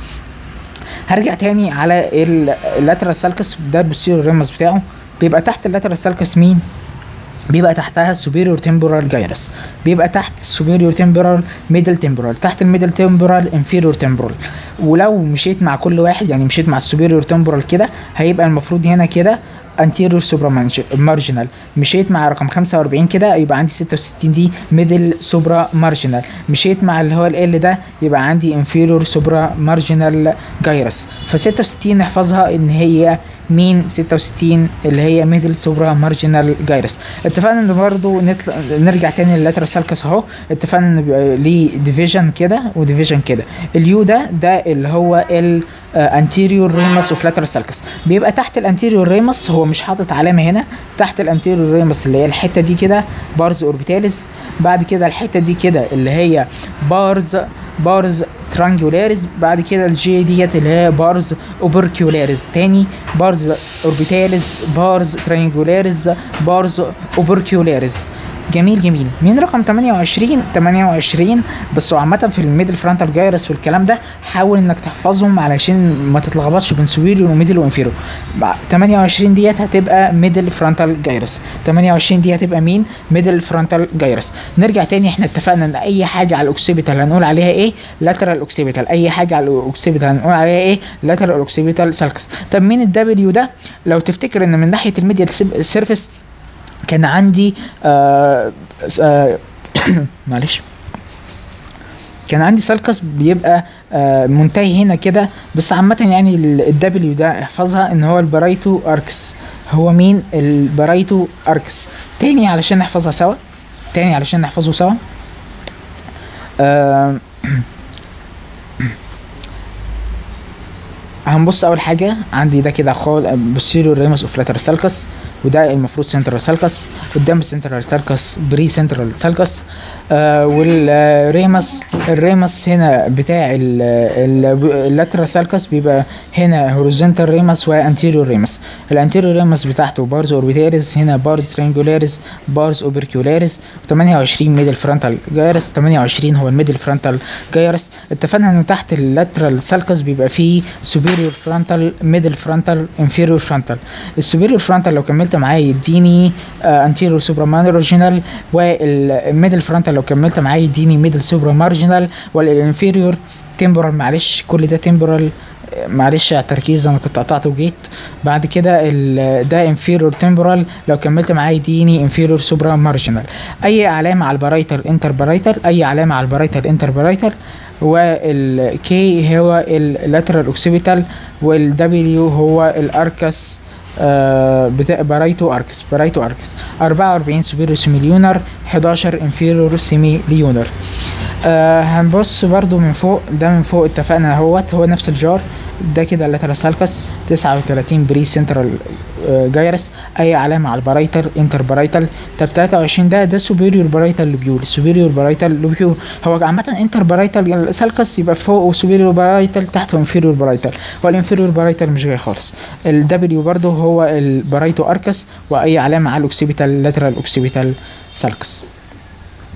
هرجع تاني على اللاترال سالكس ده البوستيريور ريمس بتاعه بيبقى تحت اللاترال سالكس مين بيبقى تحتها السوبيريور تمبورال جايرس بيبقى تحت السوبيريور تمبورال ميدل تمبورال تحت الميدل تمبورال انفيريور تمبورال ولو مشيت مع كل واحد يعني مشيت مع السوبيريور تمبورال كده هيبقى المفروض هنا كده anterior سوبرا مارجنال مشيت مع رقم 45 كده يبقى عندي 66 دي ميدل سوبرا مارجنال مشيت مع اللي هو ال ده يبقى عندي انفيريور سوبرا مارجنال جايرس ف 66 نحفظها ان هي مين 66 اللي هي ميدل سوبرا مارجنال جايرس اتفقنا ان برضه نطلع نرجع تاني للاترال سالكس اهو اتفقنا ان بيبقى ليه ديفيجن كده وديفيجن كده اليو ده ده اللي هو الانتيريور ريمس اوف لاترال سالكس بيبقى تحت الانتيريور ريمس هو مش حاطط علامه هنا تحت الانتيريور ريمس اللي هي الحته دي كده بارز اوربيتاليس بعد كده الحته دي كده اللي هي بارز بارز ترانجولاريز بعد كده الجي ديت اللي هي بارز اوبركيولاريز تاني بارز اوربيتاليز بارز ترانجولاريز بارز اوبركيولاريز جميل جميل مين رقم 28 28 بس هو عامه في الميدل فرونتال جايرس والكلام ده حاول انك تحفظهم علشان ما تتلخبطش بين سويريور وميدل وانفيريور 28 ديت هتبقى ميدل فرونتال جايرس 28 دي هتبقى مين ميدل فرونتال جايرس نرجع تاني احنا اتفقنا ان اي حاجه على الاوكسيبيتال هنقول عليها ايه لاترال اوكسيبيتال اي حاجه على الاوكسيبيتال هنقول عليها ايه لاترال اوكسيبيتال سالكس طب مين الدبليو ده لو تفتكر ان من ناحيه الميديال سيرفيس كان عندي آه آه معلش كان عندي سالكس بيبقى آه منتهي هنا كده بس عامة يعني الدبليو ده احفظها ان هو البرايتو اركس هو مين البرايتو اركس تاني علشان نحفظها سوا تاني علشان نحفظه سوا آه هنبص اول حاجه عندي ده كده خال بوستيريور ريمس اوف لاتر سالكس وده المفروض سنترال سالكس قدام السنترال سالكس بري سنترال سالكس آه والريمس الريمس هنا بتاع اللاترال سالكس بيبقى هنا هوريزونتال ريمس وانتيريور ريمس الانتيريور ريمس بتاعته بارز اوربيتاليس هنا بارز ترينجولاريس بارز اوبركيولاريس 28 ميدل فرونتال جايرس 28 هو الميدل فرونتال جايرس اتفقنا ان تحت اللاترال سالكس بيبقى فيه سوبيريور فرونتال ميدل فرونتال انفيريور فرونتال السوبيريور فرونتال لو كملت معاه يديني انتيريور سوبرا مارجنال والميدل فرونتال لو كملت معاه يديني ميدل سوبرا مارجنال والانفيريور تمبورال معلش كل ده تمبورال معلش على التركيز انا كنت قطعت وجيت بعد كده ده انفيرور تمبورال لو كملت معاه يديني انفيرور سوبرا مارجنال اي علامه على البرايتر انتر برايتر اي علامه على البرايتر انتر برايتر والكي هو اللاترال اوكسيبيتال والدبليو هو الاركس آه بتاع برايتو اركس برايتو اركس 44 سوبيريور سيميليونر 11 انفيريور سيميليونر آه هنبص برضو من فوق ده من فوق اتفقنا اهوت هو نفس الجار ده كده اللاترال سالكس 39 بري سنترال آه جايرس اي علامه على البرايتر انتر برايتال طب 23 ده ده سوبيريور برايتال لوبيول سوبيريور برايتال لوبيول هو عامه انتر برايتال سالكس يبقى فوق وسوبيريور برايتال تحت وانفيريور برايتال هو الانفيريور برايتال مش جاي خالص الدبليو برضو هو البرايتو اركس واي علامه على الاوكسيبيتال لاترال اوكسيبيتال سالكس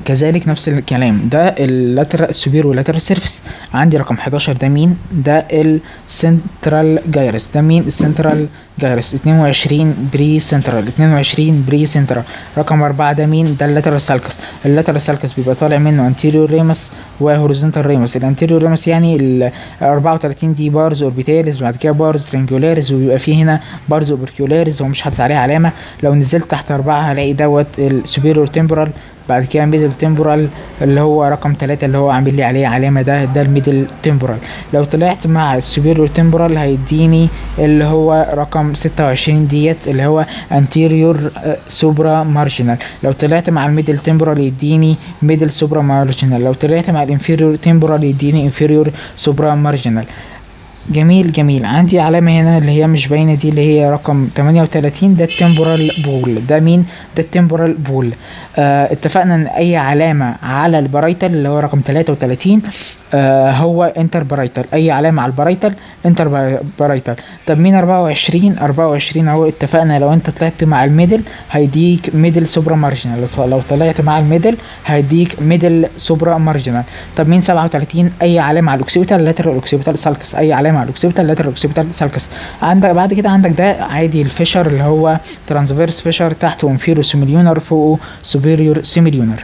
كذلك نفس الكلام ده اللاترال السوبير واللاترال سيرفيس عندي رقم 11 ده مين ده السنترال جايرس ده مين السنترال جايرس 22 بري سنترال 22 بري سنترال رقم 4 ده مين ده اللاترال سالكس اللاترال سالكس بيبقى طالع منه انتيريور ريمس وهوريزونتال ريمس الانتيريور ريمس يعني ال 34 دي بارز اوربيتاليز وبعد كده بارز ترينجولاريز وبيبقى فيه هنا بارز اوربيكولاريز هو مش حاطط عليه علامه لو نزلت تحت أربعة هلاقي دوت السوبيريور تمبرال بعد كده ميدل تمبورال اللي هو رقم ثلاثة اللي هو عامل لي عليه علامة ده ده الميدل تمبورال لو طلعت مع السوبيريور تمبورال هيديني اللي هو رقم ستة وعشرين ديت اللي هو انتيريور سوبرا مارجنال لو طلعت مع الميدل تمبورال يديني ميدل سوبرا مارجنال لو طلعت مع الانفيريور تمبورال يديني انفيريور سوبرا مارجنال جميل جميل عندي علامة هنا اللي هي مش باينة دي اللي هي رقم 38 ده التمبورال بول ده مين ده التمبورال بول آه اتفقنا ان اي علامة على البرايتال اللي هو رقم 33 آه هو انتر برايتال اي علامة على البرايتال انتر برايتال طب مين 24 24 اهو اتفقنا لو انت طلعت مع الميدل هيديك ميدل سوبرا مارجنال لو طلعت مع الميدل هيديك ميدل سوبرا مارجنال طب مين 37 اي علامة على الاوكسيبيتال لاترال اوكسيبيتال سالكس اي علامة مع الاوكسيبيتال لاترال اوكسيبيتال سالكس عندك بعد كده عندك ده عادي الفيشر اللي هو ترانسفيرس فيشر تحته انفيرو سيميليونر فوقه سوبيريور سيميليونر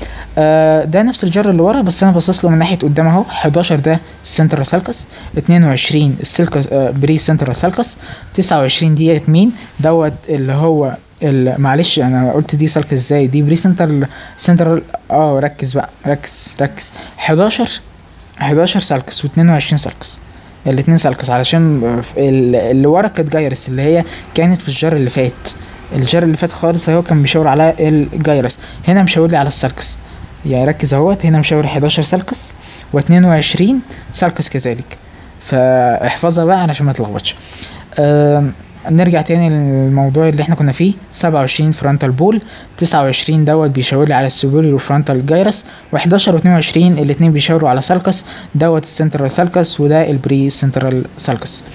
آه ده نفس الجر اللي ورا بس انا باصص له من ناحيه قدام اهو 11 ده السنترال سالكس 22 السلكس آه بري سنترال سالكس 29 ديت مين دوت اللي هو معلش انا قلت دي سالكس ازاي دي بري سنترال سنترال اه ركز بقى ركز ركز 11 11 سالكس و22 سالكس الاتنين سالكس علشان اللي ورا كانت جايرس اللي هي كانت في الجار اللي فات الجار اللي فات خالص اهو كان بيشاور على الجايرس هنا مشاور لي على السالكس يعني ركز اهوت هنا مشاور 11 سالكس و22 سالكس كذلك فاحفظها بقى علشان ما تلخبطش نرجع تاني للموضوع اللي احنا كنا فيه 27 فرونتال بول 29 دوت بيشاور لي على السوبيريور فرونتال جايرس و11 و22 الاتنين بيشاوروا على سالكس دوت السنترال سالكس وده البري سنترال سالكس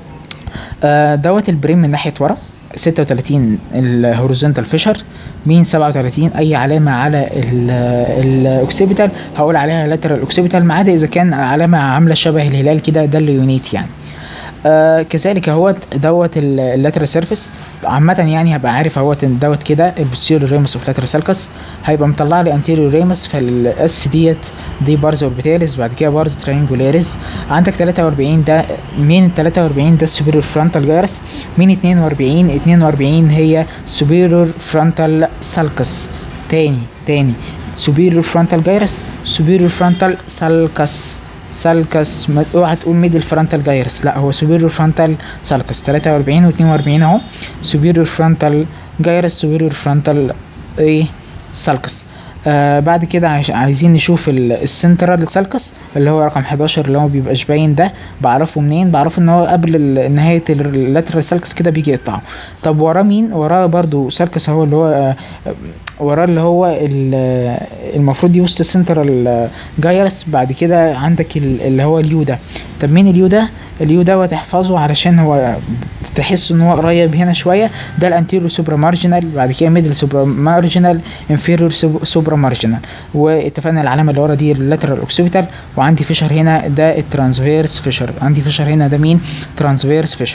آه دوت البريم من ناحيه ورا 36 الهوريزونتال فيشر مين 37 اي علامه على الاوكسيبيتال هقول عليها لاترال اوكسيبيتال ما عدا اذا كان علامه عامله شبه الهلال كده ده الليونيت يعني آه كذلك اهوت دوت اللاترال سيرفيس عامة يعني هبقى عارف اهوت ان دوت كده البوستيريور ريمس اوف لاترال سالكس هيبقى مطلع لي انتيريور ريمس فالاس ديت دي بارز اوربيتاليس بعد كده بارز ترينجولاريز عندك 43 ده مين ال 43 ده السوبيريور فرونتال جايرس مين 42 42 هي سوبيريور فرونتال سالكس تاني تاني سوبيريور فرونتال جايرس سوبيريور فرونتال سالكس سالكس اوعى تقول ميدل فرونتال جايرس لا هو سوبيريور فرونتال سالكس 43 و42 اهو سوبيريور فرونتال جايرس سوبيريور فرونتال ايه سالكس آه بعد كده عايزين نشوف السنترال سالكس اللي هو رقم 11 اللي هو بيبقاش باين ده بعرفه منين بعرفه ان هو قبل نهايه اللاترال سالكس كده بيجي يقطعه طب وراه مين وراه برضو سالكس اهو اللي هو آه وراه اللي هو المفروض دي وسط السنترال جايرس بعد كده عندك اللي هو اليو ده طب مين اليو ده اليو ده تحفظه علشان هو تحس ان هو قريب هنا شويه ده الانتيريور سوبرا مارجنال بعد كده ميدل سوبرا مارجنال انفيريور سوبرا مارجنال واتفقنا العلامه اللي ورا دي اللاترال اوكسيبيتال وعندي فيشر هنا ده الترانسفيرس فيشر عندي فيشر هنا ده مين ترانسفيرس فيشر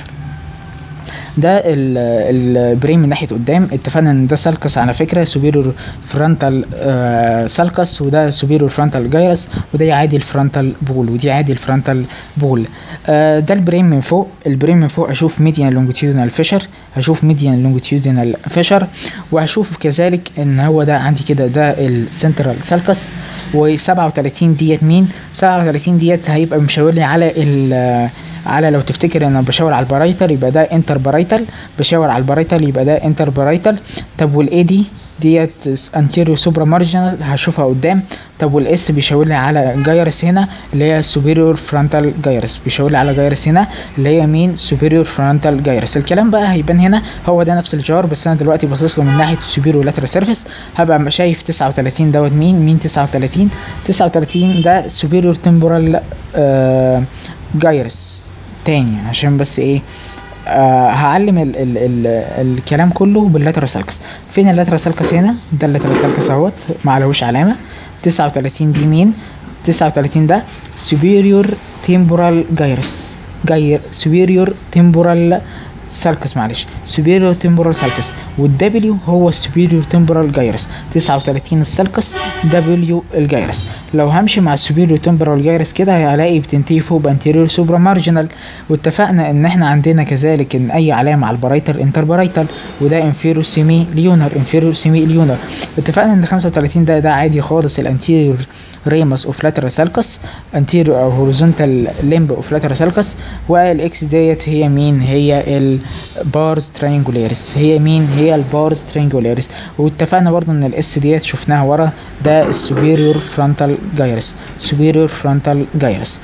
ده البرين من ناحيه قدام اتفقنا ان ده سالكس على فكره سوبيريور فرونتال آه سالكس وده سوبيريور فرونتال جايرس وده عادي الفرونتال بول ودي عادي الفرونتال بول آه ده البرين من فوق البرين من فوق اشوف ميديان لونجيتيودينال فيشر هشوف ميديان لونجيتيودينال فيشر وهشوف كذلك ان هو ده عندي كده ده السنترال سالكس و37 ديت مين 37 ديت هيبقى مشاور لي على ال على لو تفتكر ان انا بشاور على البرايتال يبقى ده انتر برايتال بشاور على البرايتال يبقى ده انتر برايتال طب والاي دي ديت انتيريو سوبرا مارجنال هشوفها قدام طب والاس بيشاور لي على جايرس هنا اللي هي سوبيريور فرونتال جايرس بيشاور لي على جايرس هنا اللي هي مين سوبيريور فرونتال جايرس الكلام بقى هيبان هنا هو ده نفس الجار بس انا دلوقتي باصص له من ناحيه السوبيريور لاترال سيرفيس هبقى شايف 39 دوت مين مين 39 39 ده سوبيريور تمبورال آه جايرس تاني عشان بس ايه آه هعلم ال ال ال الكلام كله باللاترال سالكس فين اللاترال سالكس هنا ده اللاترال سالكس اهوت ما عليهوش علامه 39 دي مين 39 ده superior temporal gyrus جاير superior temporal سالكس معلش superior temporal سالكس والدبليو هو superior temporal gyrus 39 السالكس دبليو الجيرس لو همشي مع superior temporal gyrus كده هلاقي بتنتهي فوق بانتيريور سوبرا مارجنال واتفقنا ان احنا عندنا كذلك ان اي علامه على البرايتر انتربرايتال وده inferior سيمي ليونر inferior سيمي ليونر اتفقنا ان 35 ده ده عادي خالص الانتيريور ريمس اوف لاترال سالكس انتيريور او هوريزونتال ليمب اوف لاترال سالكس والاكس ديت هي مين هي البارز ترينجولاريس هي مين هي البارز ترينجولاريس واتفقنا برضو ان الاس ديت شفناها ورا ده السوبيريور فرونتال جايرس سوبيريور فرونتال جايرس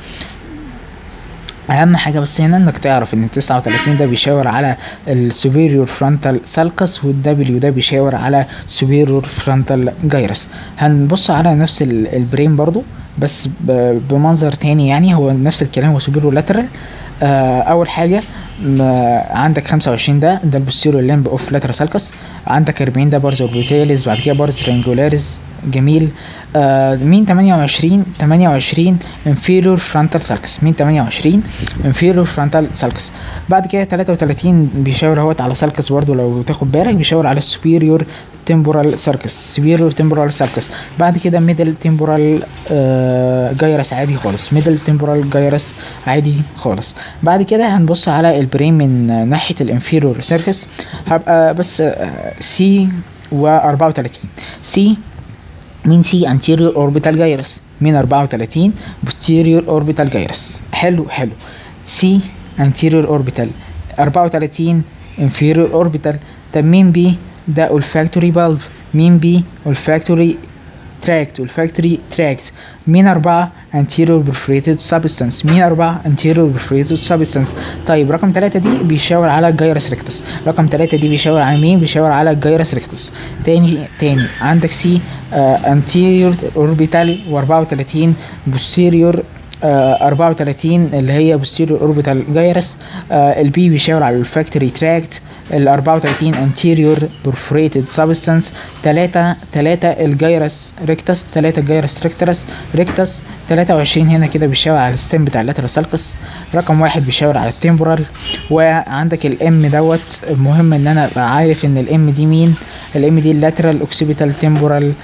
اهم حاجه بس هنا انك تعرف ان ال 39 ده بيشاور على السوبيريور فرونتال سالكس والدبليو ده بيشاور على سوبيريور فرونتال جايرس هنبص على نفس ال- البرين برضو بس ب- بمنظر تاني يعني هو نفس الكلام هو سوبيريور لاترال آه اول حاجه ما عندك 25 ده ده البوستيريور ليمب اوف لاترال سالكس عندك 40 ده بارز اوربيتاليس بعد كده بارز رينجولاريس جميل آه مين 28 28 انفيريور فرونتال سالكس مين 28 انفيريور فرونتال سالكس بعد كده 33 بيشاور اهوت على سالكس برضه لو تاخد بالك بيشاور على السوبيريور تمبورال سالكس سوبيريور تمبورال سالكس بعد كده ميدل تمبورال آه جايرس عادي خالص ميدل تمبورال جايرس عادي خالص بعد كده هنبص على البرين من آه، ناحيه الانفيريور سيرفيس هبقى بس سي و34 سي مين سي anterior orbital gyrus مين 34 posterior orbital gyrus حلو حلو سي anterior orbital 34 inferior orbital طب مين بي ده olfactory bulb مين بي olfactory tract olfactory tract مين أربعة anterior perforated substance مين أربعة anterior perforated substance طيب رقم ثلاثة دي بيشاور على الجيرس ريكتس رقم ثلاثة دي بيشاور على مين بيشاور على الجيرس ريكتس تاني تاني عندك سي آه anterior orbital و34 posterior آه 34 اللي هي posterior orbital gyrus آه البي بيشاور على الفاكتوري تراكت ال 34 anterior perforated substance 3 3 الجيرس ريكتس 3 الجيرس ريكترس ريكتس 23 هنا كده بيشاور على الستيم بتاع اللاترال سالكس رقم واحد بيشاور على التمبورال وعندك الام دوت مهم ان انا ابقى عارف ان الام دي مين الام دي اللاترال اوكسيبيتال تمبورال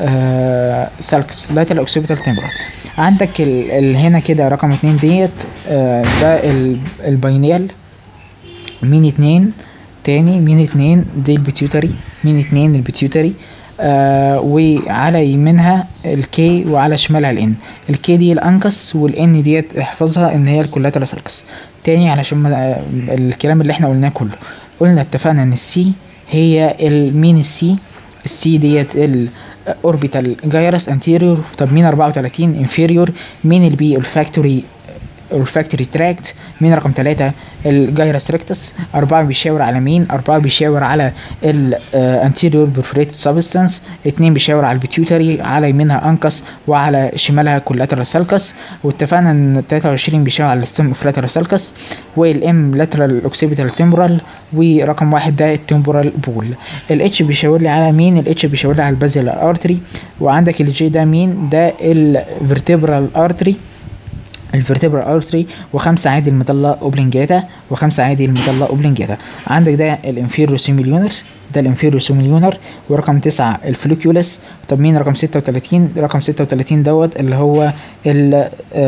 سالكس لاترال اوكسيبيتال تمبورال عندك ال ال هنا كده رقم اتنين ديت آه ده ال- الباينيال مين اتنين تاني مين اتنين دي البيتيوتري مين اتنين البيتيوتري آه وعلى يمينها الكي وعلى شمالها الان الكي دي الانكس والان ديت احفظها ان هي الكولاترال سالكس تاني علشان ما آه، الكلام اللي احنا قلناه كله قلنا اتفقنا ان السي هي ال- مين السي السي ديت ال اوربيتال جايرس انتيريور طب مين 34 انفيريور مين البي الفاكتوري الفاكتوري تراكت مين رقم ثلاثة الجايرس ريكتس أربعة بيشاور على مين أربعة بيشاور على الانتيريور برفوريتد سبستانس اتنين بيشاور على البيتيوتري على يمينها انكس وعلى شمالها كولاترال سالكس واتفقنا ان 23 بيشاور على الستيم اوف لاترال سالكس والام لاترال اوكسيبيتال تمبورال ورقم واحد ده التمبورال بول الاتش بيشاور لي على مين الاتش بيشاور لي على البازيلار ارتري وعندك الجي ده مين ده الفرتبرال ارتري الفرتبرال ارتري وخمسه عادي المضله اوبلنجاتا وخمسه عادي المضله اوبلنجاتا عندك ده الانفيرو سيميليونر ده الانفيرو سيميليونر ورقم تسعة الفلوكيولس طب مين رقم ستة وتلاتين رقم ستة وتلاتين دوت اللي هو ال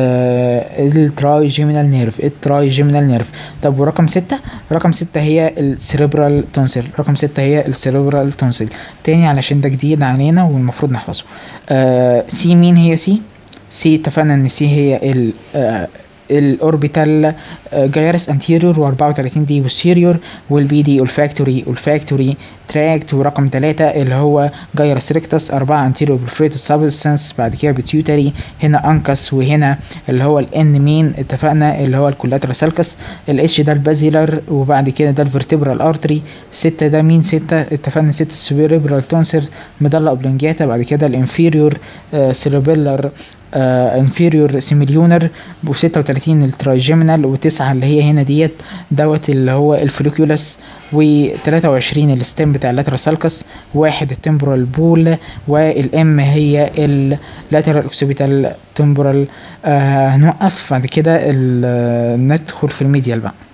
التراي جيمينال نيرف التراي جيمينال نيرف طب ورقم ستة رقم ستة هي السيريبرال تونسل رقم ستة هي السيريبرال تونسل تاني علشان ده جديد علينا والمفروض نحفظه آه سي مين هي سي سي اتفقنا ان سي هي ال آه الاوربيتال جايرس انتيريور و34 دي بوستيريور والبي دي olfactory olfactory تراكت ورقم 3 اللي هو جايرس ريكتس 4 انتيريور برفريتد سبستانس بعد كده بيتيوتري هنا انكس وهنا اللي هو الان مين اتفقنا اللي هو الكولاترال سالكس الاتش ده البازيلر وبعد كده ده الفرتبرال ارتري 6 ده مين 6 اتفقنا 6 السيريبرال تونسر مضله اوبلنجاتا بعد كده الانفيريور سيريبيلر انفيريور سيميليونر و36 الترايجيمينال وتسعة اللي هي هنا ديت دوت اللي هو الفوليكيولس و23 الستيم بتاع اللاترال سالكس واحد التمبرال بول والام هي اللاترال اوكسيبيتال تمبرال آه هنوقف بعد كده ال- ندخل في الميديال بقى